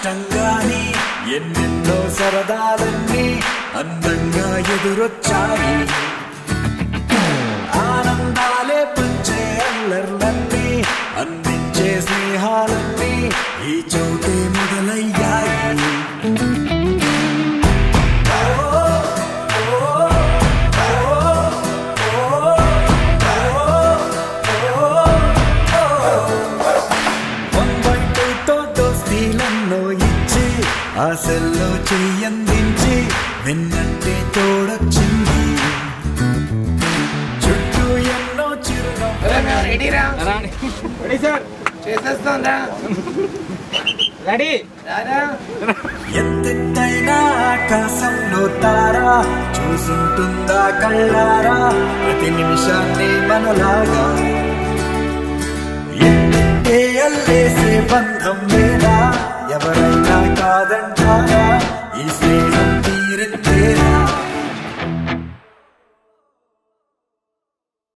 కష్టంగాని ఎన్నెన్నో సరదాలన్నీ అందంగా ఎదురొచ్చాయి ఆనందాలే పంచే అల్లర్లన్నీ అందించే స్నేహాలన్నీ ఈ చోటే మొదలయ్యాయి వంబైటుతో దోస్తీలన్నో ఇచ్చి ఆశల్లో చెయ్యందించి విన్నంటే తోడొచ్చింది చుట్టూ ఎన్నో చిరునవ్వు రెడీరా రెడీ సార్ చేసేస్తాం రా రెడీ రారా ఎంతెత్తైనా ఆకాశంలో తారా చూసుంటుందా కళ్ళారా ప్రతి నిమిషాన్ని మనలాగా ఎంతే అల్లేసే బంధం లేదా ఎవరైనా